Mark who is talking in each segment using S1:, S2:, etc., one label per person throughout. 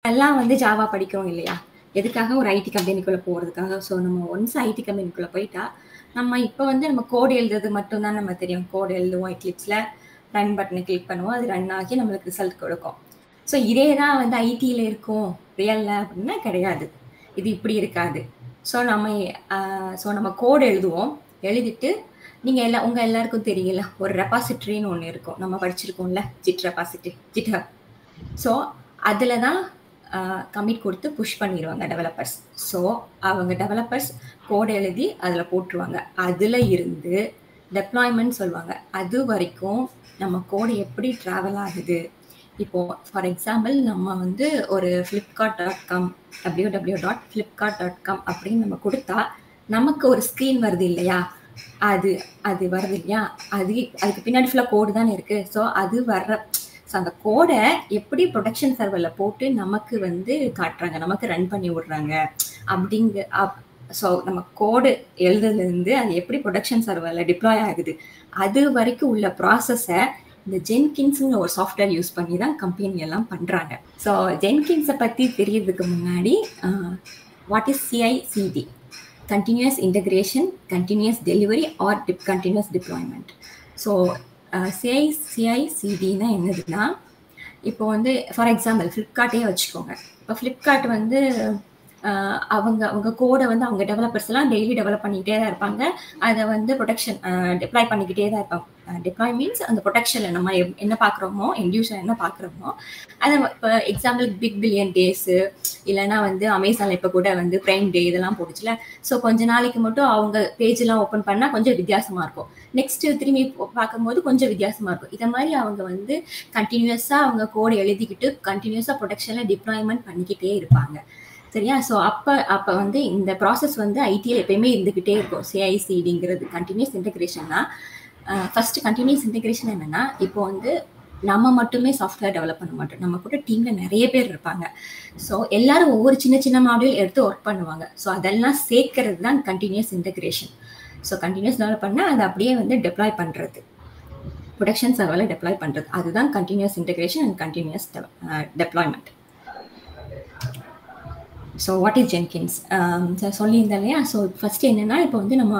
S1: எல்லாம் வந்து ஜாவா படிக்கிறோம் இல்லையா எதுக்காக ஒரு ஐடி கம்பெனிக்குள்ளே போகிறதுக்காக ஸோ நம்ம ஒன்ஸ் ஐடி கம்பெனிக்குள்ளே போயிட்டா நம்ம இப்போ வந்து நம்ம கோடு எழுதுறது மட்டும்தான் நம்ம தெரியும் கோடு எழுதுவோம் எக்லிப்ஸில் ரன் பட்டனை கிளிக் பண்ணுவோம் அது ரன் ஆகி நம்மளுக்கு ரிசல்ட் கொடுக்கும் ஸோ இதே தான் வந்து ஐடியில் இருக்கும் ரியலில் அப்படின்னா கிடையாது இது இப்படி இருக்காது ஸோ நம்ம ஸோ நம்ம கோடு எழுதுவோம் எழுதிட்டு நீங்கள் எல்லாம் உங்கள் எல்லாருக்கும் தெரியல ஒரு ரெபாசிட்ரின்னு ஒன்று இருக்கும் நம்ம படிச்சிருக்கோம்ல git repository GitHub so அதில் தான் கமிட் கொடுத்து புஷ் பண்ணிடுவாங்க டெவலப்பர்ஸ் ஸோ அவங்க டெவலப்பர்ஸ் கோடு எழுதி அதில் போட்டுருவாங்க அதில் இருந்து டெப்ளாய்மெண்ட் சொல்லுவாங்க அது வரைக்கும் நம்ம கோடு எப்படி ட்ராவல் ஆகுது இப்போது ஃபார் எக்ஸாம்பிள் நம்ம வந்து ஒரு Flipkart dot com W W dot Flipkart dot com அப்படின்னு நம்ம கொடுத்தா நமக்கு ஒரு ஸ்க்ரீன் வருது இல்லையா அது அது வருது இல்லையா அது அதுக்கு பின்னாடி ஃபுல்லாக கோடு தானே இருக்குது ஸோ அது வர்ற ஸோ அந்த கோடை எப்படி ப்ரொடக்ஷன் சர்வரில் போட்டு நமக்கு வந்து காட்டுறாங்க நமக்கு ரன் பண்ணி விடுறாங்க அப்படிங்க அப் ஸோ நம்ம கோடு எழுதுலேருந்து அது எப்படி ப்ரொடக்ஷன் சர்வரில் டிப்ளாய் ஆகுது அது வரைக்கும் உள்ள ப்ராசஸை இந்த ஜென்கின்ஸுங்கிற ஒரு சாஃப்ட்வேர் யூஸ் பண்ணி தான் கம்பெனி எல்லாம் பண்ணுறாங்க ஸோ ஜென்கின்ஸை பற்றி தெரியறதுக்கு முன்னாடி what is CICD continuous integration continuous delivery or டிப் கண்டினியூஸ் டிப்ளாய்மெண்ட் ஸோ சிஐ சிஐசிடினா என்னதுன்னா இப்போ வந்து ஃபார் எக்ஸாம்பிள் ஃப்ளிப்கார்ட்டே வச்சுக்கோங்க இப்போ ஃப்ளிப்கார்ட் வந்து அவங்க அவங்க கோடை வந்து அவங்க டெவலப்பர்ஸ் எல்லாம் டெய்லி டெவலப் பண்ணிக்கிட்டே தான் இருப்பாங்க அதை வந்து ப்ரொடெக்ஷன் டிப்ளாய் பண்ணிக்கிட்டே தான் இருப்பாங்க டிப்ளாய் மீன்ஸ் அந்த ப்ரொடெக்ஷனில் நம்ம என்ன பார்க்குறோமோ என்டியூஷன் என்ன பார்க்குறோமோ அதை இப்போ எக்ஸாம்பிள் பிக் பில்லியன் டேஸு இல்லைனா வந்து அமேசானில் இப்போ கூட வந்து ப்ரைம் டே இதெல்லாம் போட்டுச்சுல ஸோ கொஞ்ச நாளைக்கு மட்டும் அவங்க பேஜெலாம் ஓப்பன் பண்ணால் கொஞ்சம் வித்தியாசமாக இருக்கும் நெக்ஸ்ட்டு திரும்பி பார்க்கும்போது கொஞ்சம் வித்தியாசமாக இருக்கும் இதை மாதிரி அவங்க வந்து கண்டினியூஸாக அவங்க கோடை எழுதிக்கிட்டு கண்டினியூஸாக ப்ரொடெக்ஷனில் டிப்ளாய்மெண்ட் பண்ணிக்கிட்டே இருப்பாங்க சரியா ஸோ அப்போ அப்போ வந்து இந்த ப்ராசஸ் வந்து ஐடியில் எப்பயுமே இருந்துக்கிட்டே இருக்கும் சிஐசிடிங்கிறது கண்டினியூஸ் இன்டெகிரேஷன்னா ஃபஸ்ட்டு கண்டினியூஸ் இன்டெகிரேஷன் என்னென்னா இப்போ வந்து நம்ம மட்டுமே சாஃப்ட்வேர் டெவலப் பண்ண மாட்டோம் நம்ம கூட டீமில் நிறைய பேர் இருப்பாங்க ஸோ எல்லாரும் ஒவ்வொரு சின்ன சின்ன மாடியூல் எடுத்து ஒர்க் பண்ணுவாங்க ஸோ அதெல்லாம் சேர்க்கறது தான் continuous integration so continuous develop பண்ணால் அதை அப்படியே வந்து டெப்ளாய் பண்ணுறது ப்ரொடக்ஷன் சர்வரில் டெப்ளாய் பண்ணுறது அதுதான் continuous integration and continuous deployment so what is Jenkins சொல்லியிருந்தேன் இல்லையா ஸோ ஃபஸ்ட்டு என்னென்னா இப்போ வந்து நம்ம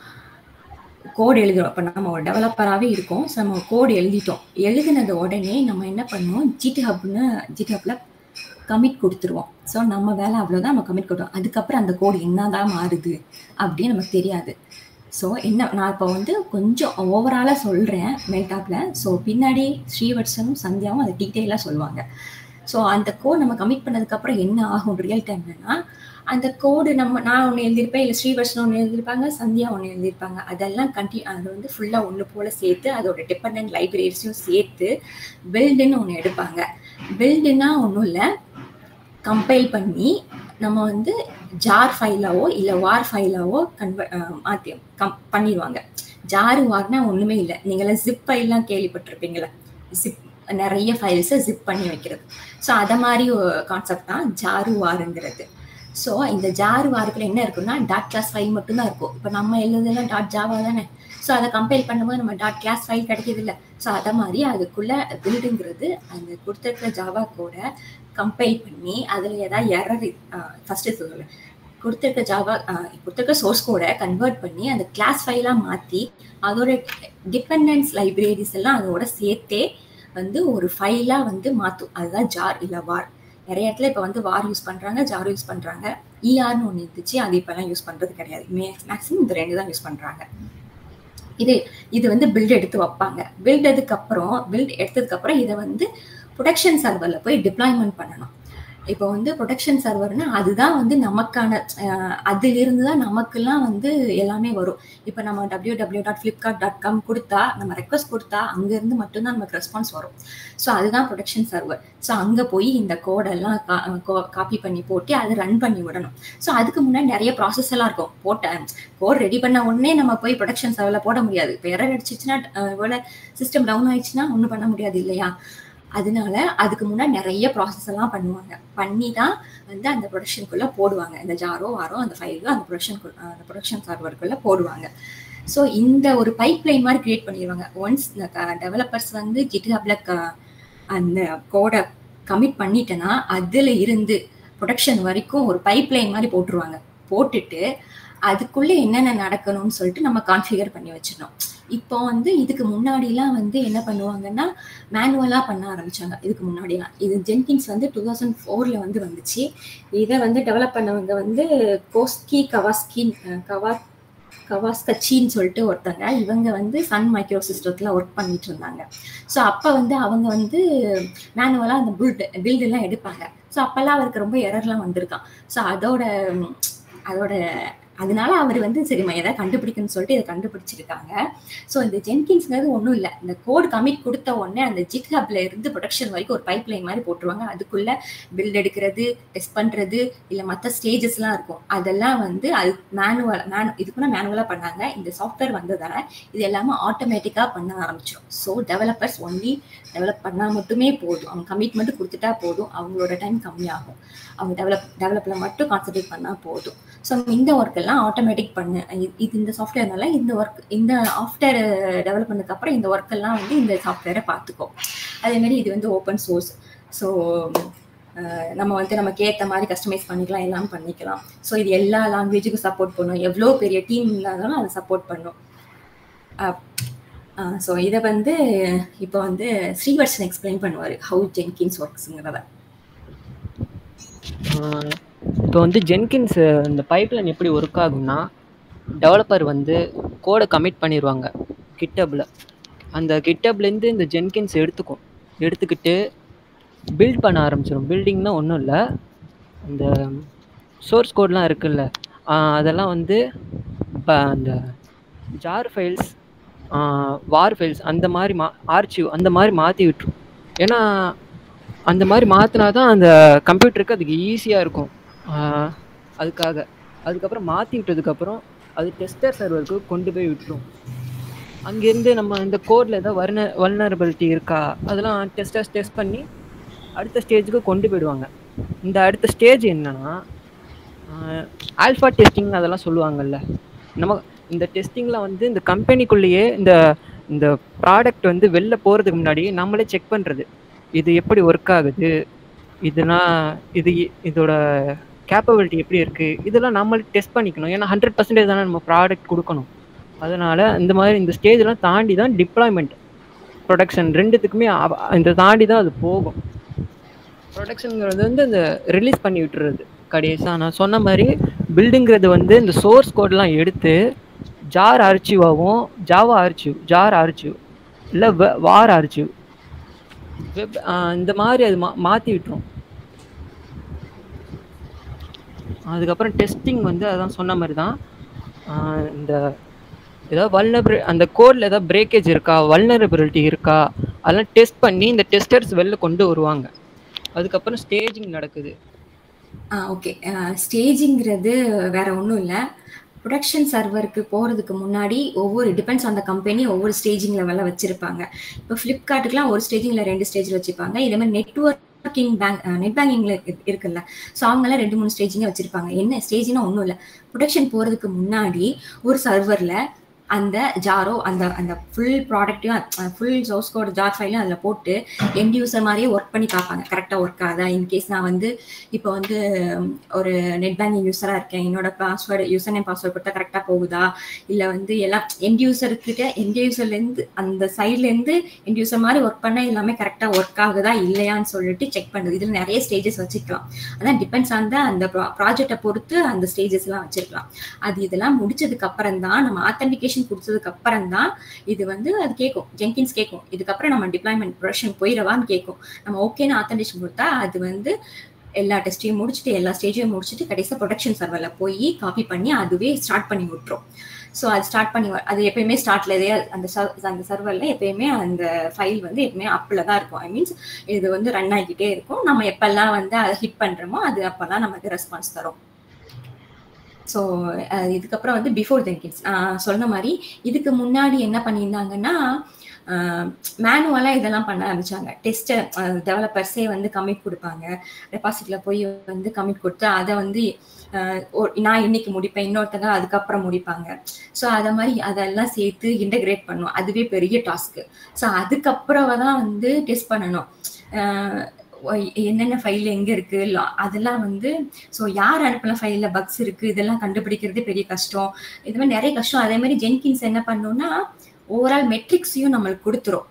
S1: கோடு எழுதுகிறோம் இப்போ நம்ம ஒரு டெவலப்பராகவே இருக்கோம் ஸோ நம்ம கோடு எழுதிட்டோம் எழுதினது உடனே நம்ம என்ன பண்ணுவோம் ஜிட் ஹப்னு ஜிட் ஹப்பில் கமிட் கொடுத்துருவோம் ஸோ நம்ம வேலை அவ்வளோதான் நம்ம கமிட் கொடுத்தோம் அதுக்கப்புறம் அந்த கோடு என்ன தான் மாறுது அப்படின்னு நமக்கு தெரியாது ஸோ என்ன நான் இப்போ வந்து கொஞ்சம் ஓவராலாக சொல்கிறேன் மெல்டாப்பில் ஸோ பின்னாடி ஸ்ரீவட்சனும் சந்தியாவும் அதை டீட்டெயிலாக சொல்லுவாங்க ஸோ அந்த கோட் நம்ம கமிட் பண்ணதுக்கப்புறம் என்ன ஆகும் ரியல் டைம்லனா அந்த கோடு நம்ம நான் ஒன்று எழுதியிருப்பேன் இல்லை ஸ்ரீவர்ஷன் ஒன்று எழுதியிருப்பாங்க சந்தியா ஒன்று எழுதியிருப்பாங்க அதெல்லாம் கண்டி அது வந்து ஃபுல்லாக ஒன்று போல் சேர்த்து அதோட டிபெண்ட் லைப்ரரிஸையும் சேர்த்து பில்டுன்னு ஒன்று எடுப்பாங்க பில்டுன்னா ஒன்றும் இல்லை கம்பைல் பண்ணி நம்ம வந்து ஜார் ஃபைலாவோ இல்லை வார் ஃபைலாவோ கன்வெர்ட் மாற்றி கம் பண்ணிடுவாங்க ஜாரு வார்னா ஒன்றுமே இல்லை நீங்களாம் ஜிப் ஃபைல்லாம் கேள்விப்பட்டிருப்பீங்களா ஜிப் நிறைய ஃபைல்ஸை ஜிப் பண்ணி வைக்கிறது ஸோ அதை மாதிரி கான்செப்ட் தான் ஜாரு வாருங்கிறது ஸோ இந்த ஜாரு வாருக்குள்ள என்ன இருக்குன்னா டாட் கிளாஸ் ஃபைல் மட்டும்தான் இருக்கும் இப்போ நம்ம எழுதுலாம் டாட் ஜாவா தானே ஸோ அதை கம்பேர் பண்ணும்போது நம்ம டாட் கிளாஸ் ஃபைல் கிடைக்கிது இல்லை ஸோ அதை மாதிரி அதுக்குள்ள பில்டுங்கிறது அந்த கொடுத்துருக்கிற ஜாவா கூட கம்பைல் பண்ணி அதில் ஏதாவது எரர் ஃபஸ்ட்டு சொல்லலை கொடுத்துருக்க ஜாவா கொடுத்துருக்க சோர்ஸ் கோடை கன்வெர்ட் பண்ணி அந்த கிளாஸ் ஃபைலாக மாற்றி அதோட டிபெண்டன்ஸ் லைப்ரரிஸ் எல்லாம் அதோட சேர்த்தே வந்து ஒரு ஃபைலாக வந்து மாற்றும் அதுதான் ஜார் இல்லை வார் நிறைய இடத்துல இப்போ வந்து வார் யூஸ் பண்ணுறாங்க ஜார் யூஸ் பண்ணுறாங்க இஆர்னு ஒன்று இருந்துச்சு அது இப்போலாம் யூஸ் பண்ணுறது கிடையாது மே மேக்ஸிமம் இந்த ரெண்டு தான் யூஸ் பண்ணுறாங்க இது இது வந்து பில்ட் எடுத்து வைப்பாங்க பில்ட் அதுக்கப்புறம் பில்ட் எடுத்ததுக்கப்புறம் இதை வந்து ப்ரொடக்ஷன் சர்வரில் போய் டிப்ளாய்மெண்ட் பண்ணணும் இப்போ வந்து ப்ரொடக்ஷன் சர்வர்னா அதுதான் வந்து நமக்கான அதிலிருந்து தான் நமக்கெல்லாம் வந்து எல்லாமே வரும் இப்போ நம்ம W W dot Flipkart dot com கொடுத்தா நம்ம ரெக்வஸ்ட் கொடுத்தா அங்கேருந்து மட்டும்தான் நமக்கு ரெஸ்பான்ஸ் வரும் ஸோ அதுதான் ப்ரொடக்ஷன் சர்வர் ஸோ அங்கே போய் இந்த கோடெல்லாம் காப்பி பண்ணி போட்டு அதை ரன் பண்ணி விடணும் ஸோ அதுக்கு முன்னாடி நிறைய ப்ராசஸ் எல்லாம் இருக்கும் போட்ட கோட் ரெடி பண்ண உடனே நம்ம போய் ப்ரொடக்ஷன் சர்வரில் போட முடியாது இப்போ எரர் அடிச்சிச்சுன்னா இவ்வளோ சிஸ்டம் டவுன் ஆயிடுச்சுன்னா ஒன்றும் பண்ண முடியாது இல்லையா அதனால அதுக்கு முன்னாடி நிறைய ப்ராசஸ் எல்லாம் பண்ணுவாங்க பண்ணி தான் வந்து அந்த ப்ரொடக்ஷனுக்குள்ளே போடுவாங்க இந்த ஜாரோ வாரோ அந்த ஃபைலோ அந்த ப்ரொடக்ஷன் அந்த ப்ரொடக்ஷன் சர்வருக்குள்ளே போடுவாங்க ஸோ இந்த ஒரு பைப் லைன் மாதிரி கிரியேட் பண்ணிடுவாங்க ஒன்ஸ் இந்த டெவலப்பர்ஸ் வந்து கிட்ஹப்ல அந்த கோடை கமிட் பண்ணிட்டேன்னா அதுல இருந்து ப்ரொடக்ஷன் வரைக்கும் ஒரு பைப் லைன் மாதிரி போட்டுருவாங்க போட்டுட்டு அதுக்குள்ள என்னென்ன நடக்கணும்னு சொல்லிட்டு நம்ம கான்ஃபிகர் பண்ணி வச்சிடணும் இப்போ வந்து இதுக்கு முன்னாடிலாம் வந்து என்ன பண்ணுவாங்கன்னா மேனுவலாக பண்ண ஆரம்பிச்சாங்க இதுக்கு முன்னாடிலாம் இது ஜென்கின்ஸ் வந்து டூ தௌசண்ட் ஃபோரில் வந்து வந்துச்சு இதை வந்து டெவலப் பண்ணவங்க வந்து கோஸ்கி கவாஸ்கின் கவா கவாஸ்கச்சின்னு சொல்லிட்டு ஒருத்தங்க இவங்க வந்து சன் மைக்ரோ சிஸ்டத்தில் ஒர்க் பண்ணிட்டு இருந்தாங்க ஸோ அப்போ வந்து அவங்க வந்து மேனுவலாக அந்த பில்டு பில்டெல்லாம் எடுப்பாங்க ஸோ அப்போல்லாம் அவருக்கு ரொம்ப எரர்லாம் வந்திருக்கான் ஸோ அதோட அதோட அதனால அவர் வந்து சரி எதாவது கண்டுபிடிக்கணும்னு சொல்லிட்டு இதை கண்டுபிடிச்சிருக்காங்க ஸோ இந்த ஜென்கின்ஸ்ங்கிறது ஒன்றும் இல்லை இந்த கோட் கமிட் கொடுத்த உடனே அந்த ஜிட் ஹப்ல இருந்து ப்ரொடக்ஷன் வரைக்கும் ஒரு பைப் லைன் மாதிரி போட்டுருவாங்க அதுக்குள்ள பில்ட் எடுக்கிறது டெஸ்ட் பண்ணுறது இல்லை மற்ற ஸ்டேஜஸ்லாம் இருக்கும் அதெல்லாம் வந்து அது மேனுவல் மேனு இதுக்குன்னா மேனுவலாக பண்ணாங்க இந்த சாஃப்ட்வேர் வந்ததால இது எல்லாமே ஆட்டோமேட்டிக்காக பண்ண ஆரம்பிச்சிடும் ஸோ டெவலப்பர்ஸ் ஒன்லி டெவலப் பண்ணால் மட்டுமே போதும் அவங்க கமிட்மெண்ட் கொடுத்துட்டா போதும் அவங்களோட டைம் கம்மியாகும் அவங்க டெவலப் டெவலப்பில் மட்டும் கான்சன்ட்ரேட் பண்ணால் போதும் ஸோ இந்த ஒர்க் எல்லாம் ஆட்டோமேட்டிக் பண்ணு இது இந்த சாஃப்ட்வேர்னால இந்த ஒர்க் இந்த ஆஃப்டர் டெவலப் பண்ணதுக்கு அப்புறம் இந்த ஒர்க் எல்லாம் வந்து இந்த சாஃப்ட்வேரை பார்த்துக்கும் அதே மாதிரி இது வந்து ஓப்பன் சோர்ஸ் ஸோ நம்ம வந்து நமக்கு ஏற்ற மாதிரி கஸ்டமைஸ் பண்ணிக்கலாம் எல்லாம் பண்ணிக்கலாம் ஸோ இது எல்லா லாங்குவேஜுக்கும் சப்போர்ட் பண்ணும் எவ்வளோ பெரிய டீம் இல்லாதாலும் அதை சப்போர்ட் பண்ணும் ஸோ இதை வந்து இப்போ வந்து ஸ்ரீவர்ஷன் எக்ஸ்பிளைன் பண்ணுவார் ஹவு ஜென்கின்ஸ் ஒர்க்ஸுங்கிறத
S2: இப்போ வந்து ஜென்கின்ஸ் இந்த பைப்லைன் எப்படி ஒர்க் ஆகும்னா டெவலப்பர் வந்து கோடை கமிட் பண்ணிடுவாங்க கிட்டப்பில் அந்த கிட்டப்லேருந்து இந்த ஜென்கின்ஸ் எடுத்துக்கும் எடுத்துக்கிட்டு பில்ட் பண்ண ஆரம்பிச்சிடும் பில்டிங்னா ஒன்றும் இல்லை அந்த சோர்ஸ் கோட்லாம் இருக்குல்ல அதெல்லாம் வந்து இப்போ அந்த ஜார் ஃபைல்ஸ் வார் ஃபைல்ஸ் அந்த மாதிரி மா ஆர்ச்சிவ் அந்த மாதிரி மாற்றி விட்டுரும் ஏன்னா அந்த மாதிரி மாற்றினா தான் அந்த கம்ப்யூட்டருக்கு அதுக்கு ஈஸியாக இருக்கும் அதுக்காக அதுக்கப்புறம் மாற்றி விட்டதுக்கப்புறம் அது டெஸ்டர் சர்வருக்கு கொண்டு போய் விட்டுரும் அங்கேருந்து நம்ம இந்த கோடில் ஏதாவது வர்ன வல்னரபிலிட்டி இருக்கா அதெல்லாம் டெஸ்டர்ஸ் டெஸ்ட் பண்ணி அடுத்த ஸ்டேஜுக்கு கொண்டு போயிடுவாங்க இந்த அடுத்த ஸ்டேஜ் என்னன்னா ஆல்ஃபா டெஸ்டிங் அதெல்லாம் சொல்லுவாங்கல்ல நம்ம இந்த டெஸ்டிங்கில் வந்து இந்த கம்பெனிக்குள்ளேயே இந்த இந்த ப்ராடக்ட் வந்து வெளில போகிறதுக்கு முன்னாடி நம்மளே செக் பண்ணுறது இது எப்படி ஒர்க் ஆகுது இதுனா இது இதோட கேப்பபிலிட்டி எப்படி இருக்குது இதெல்லாம் நம்மளே டெஸ்ட் பண்ணிக்கணும் ஏன்னா ஹண்ட்ரட் பர்சன்டேஜ் தானே நம்ம ப்ராடக்ட் கொடுக்கணும் அதனால் இந்த மாதிரி இந்த ஸ்டேஜ்லாம் தாண்டி தான் டிப்ளாய்மெண்ட் ப்ரொடக்ஷன் ரெண்டுத்துக்குமே இந்த தாண்டி தான் அது போகும் ப்ரொடக்ஷனுங்கிறது வந்து இந்த ரிலீஸ் பண்ணி விட்டுறது கடைசியாக நான் சொன்ன மாதிரி பில்டுங்கிறது வந்து இந்த சோர்ஸ் கோட்லாம் எடுத்து ஜார் ஆர்ச்சிவாகவும் ஜாவா ஆர்ச்சிவ் ஜார் ஆர்ச்சிவ் இல்லை வார் ஆர்ச்சிவ் வெப் இந்த மாதிரி அது மா மாற்றி விட்டுரும் அதுக்கப்புறம் டெஸ்டிங் வந்து அதான் சொன்ன மாதிரி தான் இந்த ஏதாவது வல்னபிள் அந்த கோடில் ஏதாவது பிரேக்கேஜ் இருக்கா வல்னரபிலிட்டி இருக்கா அதெல்லாம் டெஸ்ட் பண்ணி இந்த டெஸ்டர்ஸ் வெளில கொண்டு வருவாங்க அதுக்கப்புறம் ஸ்டேஜிங் நடக்குது
S1: ஆ ஓகே ஸ்டேஜிங்கிறது வேற ஒன்றும் இல்லை ப்ரொடக்ஷன் சர்வருக்கு போகிறதுக்கு முன்னாடி ஒவ்வொரு டிபெண்ட்ஸ் ஆன் த கம்பெனி ஒவ்வொரு ஸ்டேஜிங் லெவலில் வச்சுருப்பாங்க இப்போ ஃப்ளிப்கார்ட்டுக்குலாம் ஒரு ஸ்டேஜிங்கில் ரெண்டு ஸ்டேஜில் வச்சுருப்பாங்க இதே மாதிரி நெட்ஒர்க்கிங் பேங்க் நெட் பேங்கிங்கில் இருக்குல்ல ஸோ அவங்களாம் ரெண்டு மூணு ஸ்டேஜிங்க வச்சுருப்பாங்க என்ன ஸ்டேஜ்னா ஒன்றும் இல்லை ப்ரொடக்ஷன் போகிறதுக்கு முன்னாடி ஒரு சர்வரில் அந்த ஜாரோ அந்த அந்த ஃபுல் ப்ராடக்ட்டையும் ஃபுல் சோர்ஸ் கோட் ஜார் ஃபைலையும் அதில் போட்டு எண்ட் யூசர் மாதிரியே ஒர்க் பண்ணி பார்ப்பாங்க கரெக்டாக ஒர்க் ஆகுதா இன்கேஸ் நான் வந்து இப்போ வந்து ஒரு நெட் பேங்கிங் யூஸராக இருக்கேன் என்னோட பாஸ்வேர்டு யூசர் நேம் பாஸ்வேர்டு கொடுத்தா கரெக்டாக போகுதா இல்லை வந்து எல்லாம் எண்ட் யூசர்கிட்ட எண்ட் யூசர்லேருந்து அந்த சைட்லேருந்து எண்ட் யூசர் மாதிரி ஒர்க் பண்ண எல்லாமே கரெக்டாக ஒர்க் ஆகுதா இல்லையான்னு சொல்லிட்டு செக் பண்ணுது இதில் நிறைய ஸ்டேஜஸ் வச்சுக்கலாம் அதான் டிபெண்ட்ஸ் ஆன் த அந்த ப்ராஜெக்டை பொறுத்து அந்த ஸ்டேஜஸ்லாம் வச்சிருக்கலாம் அது இதெல்லாம் முடிச்சதுக்கு அப்புறம் தான் நம்ம ஆத்தன்டிகேஷன் அப்ளிகேஷன் கொடுத்ததுக்கு அப்புறம் தான் இது வந்து அது கேட்கும் ஜென்கின்ஸ் கேட்கும் இதுக்கப்புறம் நம்ம டிப்ளாய்மெண்ட் ப்ரொடக்ஷன் போயிடவான்னு கேட்கும் நம்ம ஓகேன்னு ஆத்தன்டிகேஷன் கொடுத்தா அது வந்து எல்லா டெஸ்ட்டையும் முடிச்சுட்டு எல்லா ஸ்டேஜையும் முடிச்சுட்டு கடைசியாக ப்ரொடக்ஷன் சர்வரில் போய் காப்பி பண்ணி அதுவே ஸ்டார்ட் பண்ணி விட்டுரும் ஸோ அது ஸ்டார்ட் பண்ணி அது எப்பயுமே ஸ்டார்ட்ல இதே அந்த அந்த சர்வரில் எப்பயுமே அந்த ஃபைல் வந்து எப்பயுமே அப்பில் தான் இருக்கும் ஐ மீன்ஸ் இது வந்து ரன் ஆகிக்கிட்டே இருக்கும் நம்ம எப்பெல்லாம் வந்து அதை ஹிட் பண்ணுறோமோ அது அப்போல்லாம் நமக்கு ரெஸ்பான்ஸ் தரும் ஸோ இதுக்கப்புறம் வந்து பிஃபோர் ஜென்கின்ஸ் நான் சொன்ன மாதிரி இதுக்கு முன்னாடி என்ன பண்ணியிருந்தாங்கன்னா மேனுவலாக இதெல்லாம் பண்ண ஆரம்பிச்சாங்க டெஸ்ட்டை டெவலப்பர்ஸே வந்து கமிட் கொடுப்பாங்க டெபாசிட்டில் போய் வந்து கமிட் கொடுத்து அதை வந்து நான் இன்னைக்கு முடிப்பேன் இன்னொருத்தங்க அதுக்கப்புறம் முடிப்பாங்க ஸோ அதை மாதிரி அதெல்லாம் சேர்த்து இன்டகிரேட் பண்ணும் அதுவே பெரிய டாஸ்க்கு ஸோ அதுக்கப்புறம் தான் வந்து டெஸ்ட் பண்ணணும் என்னென்ன ஃபைல் எங்க இருக்கு லா- அதெல்லாம் வந்து ஸோ யார் அனுப்பின ஃபைல்ல பக்ஸ் இருக்கு இதெல்லாம் கண்டுபிடிக்கிறதே பெரிய கஷ்டம் இது மாதிரி நிறைய கஷ்டம் அதே மாதிரி ஜென்கின்ஸ் என்ன பண்ணோம்னா ஓவரால் மெட்ரிக்ஸையும் நம்மளுக்கு கொடுத்துரும்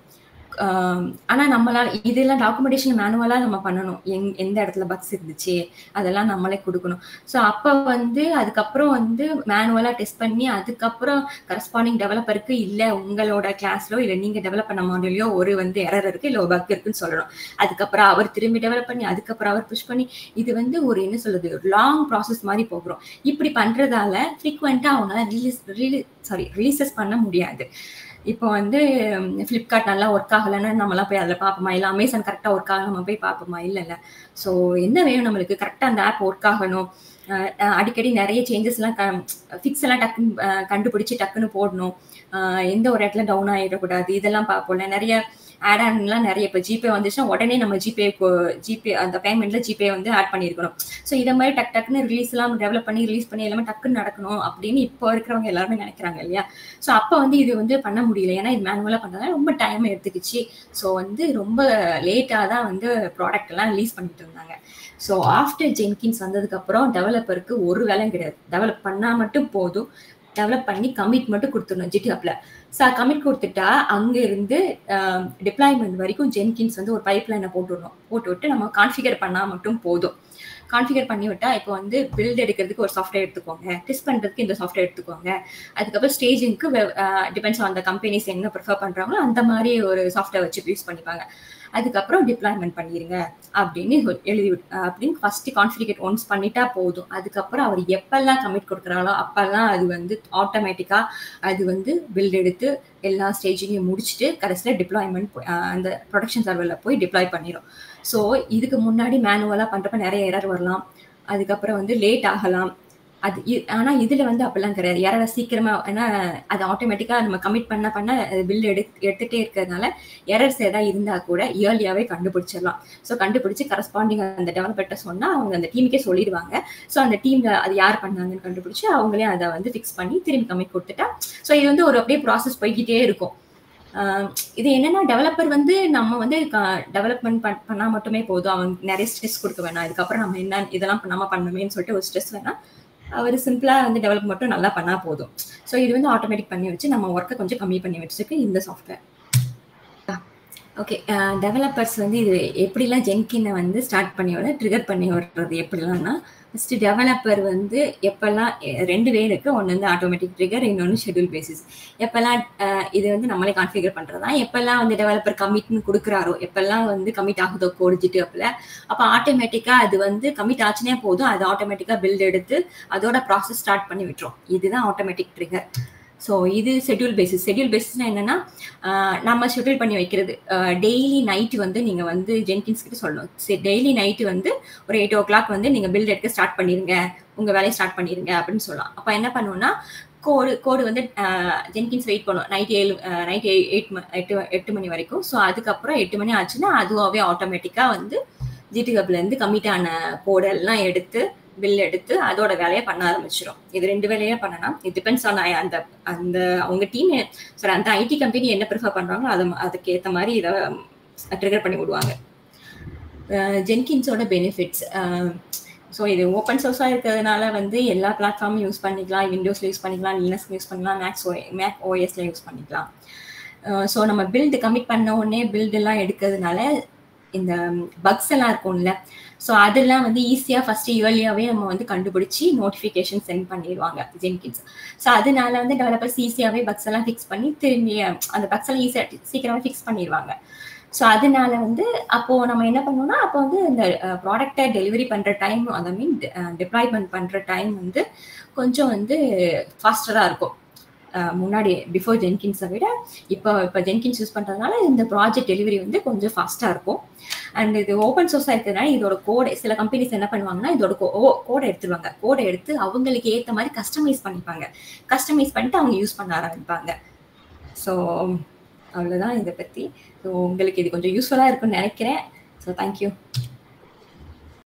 S1: ஆஹ் ஆனா நம்மளால இதெல்லாம் டாக்குமெண்டேஷன் மேனுவலா நம்ம பண்ணணும் எங் எந்த இடத்துல பக்ஸ் இருந்துச்சு அதெல்லாம் நம்மளே கொடுக்கணும் ஸோ அப்ப வந்து அதுக்கப்புறம் வந்து மேனுவலா டெஸ்ட் பண்ணி அதுக்கப்புறம் கரஸ்பாண்டிங் டெவலப்பருக்கு இல்ல உங்களோட கிளாஸ்லோ இல்ல நீங்க டெவலப் பண்ண மாடலையோ ஒரு வந்து எரர் இருக்கு இல்ல ஒரு பக் இருக்குன்னு சொல்லணும் அதுக்கப்புறம் அவர் திரும்பி டெவலப் பண்ணி அதுக்கப்புறம் அவர் புஷ் பண்ணி இது வந்து ஒரு என்ன சொல்றது லாங் ப்ராசஸ் மாதிரி போகிறோம் இப்படி பண்றதால ஃப்ரீக்வெண்டா அவங்களால ரிலீஸ் ரிலீஸ் சாரி ரிலீசஸ் பண்ண முடியாது இப்போ வந்து ஃப்ளிப்கார்ட் நல்லா ஒர்க் ஆகலைன்னா நம்மலாம் போய் அதில் பார்ப்போமா இல்லை அமேசான் கரெக்டாக ஒர்க் ஆகல நம்ம போய் பார்ப்போமா இல்லை இல்லை ஸோ என்ன வேணும் நம்மளுக்கு கரெக்டாக அந்த ஆப் ஒர்க் ஆகணும் அஹ் அஹ் அடிக்கடி நிறைய சேஞ்சஸ்லாம் க ஃபிக்ஸ் எல்லாம் டக்குன்னு அஹ் கண்டுபிடிச்சு டக்குன்னு போடணும் அஹ் எந்த ஒரு இடத்துல டவுன் ஆகிடக்கூடாது இதெல்லாம் பார்ப்போம்ல நிறைய ஆட் ஆன்லாம் நிறைய இப்போ ஜிபே வந்துச்சுன்னா உடனே நம்ம ஜிபே ஜிபே அந்த பேமெண்ட்ல ஜிபே வந்து ஆட் பண்ணியிருக்கணும் ஸோ இதை மாதிரி டக் டக்குன்னு ரிலீஸ் எல்லாம் டெவலப் பண்ணி ரிலீஸ் பண்ணி எல்லாமே டக்குன்னு நடக்கணும் அப்படின்னு இப்போ இருக்கிறவங்க எல்லாருமே நினைக்கிறாங்க இல்லையா ஸோ அப்போ வந்து இது வந்து பண்ண முடியல ஏன்னா இது மேனுவலாக பண்ணுறதுனால ரொம்ப டைம் எடுத்துக்கிச்சு ஸோ வந்து ரொம்ப லேட்டாக தான் வந்து ப்ராடக்ட் எல்லாம் ரிலீஸ் பண்ணிட்டு இருந்தாங்க ஸோ ஆஃப்டர் ஜென்கின்ஸ் வந்ததுக்கப்புறம் டெவலப்பருக்கு ஒரு வேலையும் கிடையாது டெவலப் பண்ணால் மட்டும் போதும் டெவலப் பண்ணி கமிட் மட்டும் கொடுத்துடணும் ஜிடிஹப்ல ஸோ கமிட் கொடுத்துட்டா அங்க இருந்து டிப்ளாய்மெண்ட் வரைக்கும் ஜென்கின்ஸ் வந்து ஒரு பைப் லைனை போட்டுடணும் போட்டு விட்டு நம்ம கான்ஃபிகர் பண்ணால் மட்டும் போதும் கான்ஃபிகர் பண்ணி விட்டா இப்போ வந்து பில்ட் எடுக்கிறதுக்கு ஒரு சாஃப்ட்வேர் எடுத்துக்கோங்க டெஸ்ட் பண்றதுக்கு இந்த சாஃப்ட்வேர் எடுத்துக்கோங்க அதுக்கப்புறம் ஸ்டேஜிங்க்கு டிபெண்ட்ஸ் ஆன் அந்த கம்பெனிஸ் என்ன ப்ரிஃபர் பண்றாங்களோ அந்த மாதிரி ஒரு சாஃப்ட்வேர் வச்சு யூஸ் பண்ணிப்பாங்க அதுக்கப்புறம் டிப்ளாய்மெண்ட் பண்ணிருங்க அப்படின்னு சொல்- எழுதி விட்- அஹ் அப்படின்னு ஃபர்ஸ்ட் கான்ஃபிகேட் ஒன்ஸ் பண்ணிட்டா போதும் அதுக்கப்புறம் அவர் எப்பெல்லாம் கமிட் கொடுக்குறாரோ அப்பெல்லாம் அது வந்து ஆட்டோமேட்டிக்கா அது வந்து பில்ட் எடுத்து எல்லா ஸ்டேஜையும் முடிச்சுட்டு கடைசியில் டிப்ளாய்மெண்ட் அந்த ப்ரொடக்ஷன் சர்வரில் போய் டிப்ளாய் பண்ணிடும் ஸோ இதுக்கு முன்னாடி மேனுவலாக பண்ணுறப்ப நிறைய எரர் வரலாம் அதுக்கப்புறம் வந்து லேட் ஆகலாம் அது இ- ஆனா இதுல வந்து அப்படிலாம் கிடையாது யாராவது சீக்கிரமா ஏன்னா அது ஆட்டோமேட்டிக்கா நம்ம கமிட் பண்ண பண்ண பில் எடு எடுத்துட்டே இருக்கிறதுனால எரர்ஸ் ஏதாவது இருந்தா கூட இயர்லியாவே கண்டுபிடிச்சிடலாம் ஸோ கண்டுபிடிச்சு கரஸ்பாண்டிங் அந்த டெவலப்பர்கிட்ட சொன்னா அவங்க அந்த டீமுக்கே சொல்லிடுவாங்க ஸோ அந்த டீம்ல அது யார் பண்ணாங்கன்னு கண்டுபிடிச்சு அவங்களே அதை வந்து ஃபிக்ஸ் பண்ணி திரும்பி கமிட் கொடுத்துட்டா ஸோ இது வந்து ஒரு அப்படியே ப்ராசஸ் போய்கிட்டே இருக்கும் ஆஹ் இது என்னன்னா டெவலப்பர் வந்து நம்ம வந்து டெவலப்மெண்ட் பண்ணா மட்டுமே போதும் அவங்க நிறைய ஸ்ட்ரெஸ் கொடுக்க வேணாம் இதுக்கப்புறம் நம்ம என்ன இதெல்லாம் பண்ணாம பண்ணணுமேன்னு சொல்லிட்டு ஒரு ஸ்ட்ரெஸ் வேணாம் அவர் சிம்பிளா வந்து டெவலப் மட்டும் நல்லா பண்ணா போதும் ஸோ இது வந்து ஆட்டோமேட்டிக் பண்ணி வச்சு நம்ம ஒர்க்கை கொஞ்சம் கம்மி பண்ணி வச்சிருக்கு இந்த சாஃப்ட்வேர் ஓகே டெவலப்பர்ஸ் வந்து இது எப்படிலாம் ஜென்கினை வந்து ஸ்டார்ட் பண்ணி விட ட்ரிகர் பண்ணி விடுறது எப்படிலாம்னா ஃபஸ்ட்டு டெவலப்பர் வந்து எப்போல்லாம் எ- ரெண்டு வே இருக்கு ஒன்று வந்து ஆட்டோமேட்டிக் ட்ரிகர் இன்னொன்று ஷெட்யூல் பேசிஸ் எப்போல்லாம் அஹ், இது வந்து நம்மளே கான்ஃபிகர் பண்ணுறதா எப்போல்லாம் வந்து டெவலப்பர் கமிட்னு கொடுக்குறாரோ எப்போல்லாம் வந்து கமிட் ஆகுதோ கோடு ஜிட்டப்பில் அப்போ ஆட்டோமேட்டிக்காக அது வந்து கமிட் ஆச்சுனே போதும் அது ஆட்டோமேட்டிக்காக பில்ட் எடுத்து அதோட ப்ராசஸ் ஸ்டார்ட் பண்ணி விட்டுரும் இதுதான் ஆட்டோமேட்டிக் ட்ரிகர் ஸோ இது ஷெட்யூல் பேசிஸ் ஷெட்யூல் பேசிஸ்னா என்னன்னா ஆஹ் நம்ம ஷெட்யூல் பண்ணி வைக்கிறது டெய்லி நைட் வந்து நீங்க வந்து ஜென்கின்ஸ் கிட்ட சொல்லணும் சரி டெய்லி நைட் வந்து ஒரு எயிட் ஓ கிளாக் வந்து நீங்க பில்ட் எடுக்க ஸ்டார்ட் பண்ணிருங்க உங்க வேலையை ஸ்டார்ட் பண்ணிருங்க அப்படின்னு சொல்லலாம் அப்ப என்ன பண்ணுவோம்னா கோடு கோடு வந்து ஜென்கின்ஸ் வெயிட் பண்ணும் நைட் ஏழு நைட் எயிட் எட்டு எட்டு மணி வரைக்கும் ஸோ அதுக்கப்புறம் எட்டு மணி ஆச்சுன்னா அதுவாகவே ஆட்டோமேட்டிக்காக வந்து ஜிடிஹப்ல இருந்து கமிட் ஆன கோடெல்லாம் எடுத்து பில் எடுத்து அதோட வேலையை பண்ண ஆரம்பிச்சிடும் இது ரெண்டு வேலையே பண்ணலாம் இது டிபெண்ட்ஸ் ஆன் அந்த அந்த அவங்க டீம் சாரி அந்த ஐடி கம்பெனி என்ன ப்ரிஃபர் பண்றாங்களோ அதை அதுக்கு ஏற்ற மாதிரி இதை ட்ரிகர் பண்ணி விடுவாங்க ஜென்கின்ஸோட பெனிஃபிட்ஸ் ஸோ இது ஓப்பன் சோர்ஸாக இருக்கிறதுனால வந்து எல்லா பிளாட்ஃபார்மும் யூஸ் பண்ணிக்கலாம் விண்டோஸில் யூஸ் பண்ணிக்கலாம் லினக்ஸ் யூஸ் பண்ணிக்கலாம் மேக்ஸ் ஓ மேக் ஓஎஸ்ல யூஸ் பண்ணிக்கலாம் ஸோ நம்ம பில்டு கமிட் பண்ண உடனே பில்டு எல்லாம் எடுக்கிறதுனால இந்த பக்ஸ் எல்லாம் இருக்கும்ல ஸோ அதெல்லாம் வந்து ஈஸியாக ஃபர்ஸ்ட் இயர்லியாகவே நம்ம வந்து கண்டுபிடிச்சி நோட்டிஃபிகேஷன் சென்ட் பண்ணிடுவாங்க ஜென்கின்ஸ் ஸோ அதனால வந்து டெவலப்பர்ஸ் ஈஸியாகவே பக்ஸ் எல்லாம் ஃபிக்ஸ் பண்ணி திரும்பி அந்த பக்ஸ் எல்லாம் ஈஸியாக சீக்கிரமாக ஃபிக்ஸ் பண்ணிடுவாங்க ஸோ அதனால வந்து அப்போ நம்ம என்ன பண்ணோம்னா அப்போ வந்து இந்த ப்ராடக்டை டெலிவரி பண்ற டைம் ஐ மீன் டிப்ளாய்மெண்ட் பண்ற டைம் வந்து கொஞ்சம் வந்து ஃபாஸ்டராக இருக்கும் அஹ் முன்னாடி பிஃபோர் ஜென்கின்ஸை விட இப்போ இப்போ ஜென்கின்ஸ் யூஸ் பண்ணுறதுனால இந்த ப்ராஜெக்ட் டெலிவரி வந்து கொஞ்சம் ஃபாஸ்ட்டாக இருக்கும் அண்ட் இது ஓப்பன் சோர்ஸாக இருக்கிறதுனால இதோட கோடை சில கம்பெனிஸ் என்ன பண்ணுவாங்கன்னா இதோட கோடை எடுத்துருவாங்க கோடை எடுத்து அவங்களுக்கு ஏற்ற மாதிரி கஸ்டமைஸ் பண்ணிப்பாங்க கஸ்டமைஸ் பண்ணிட்டு அவங்க யூஸ் பண்ண ஆரம்பிப்பாங்க ஸோ அவ்வளோதான் இதை பற்றி ஸோ உங்களுக்கு இது கொஞ்சம் யூஸ்ஃபுல்லாக இருக்கும்னு நினைக்கிறேன் ஸோ தேங்க்யூ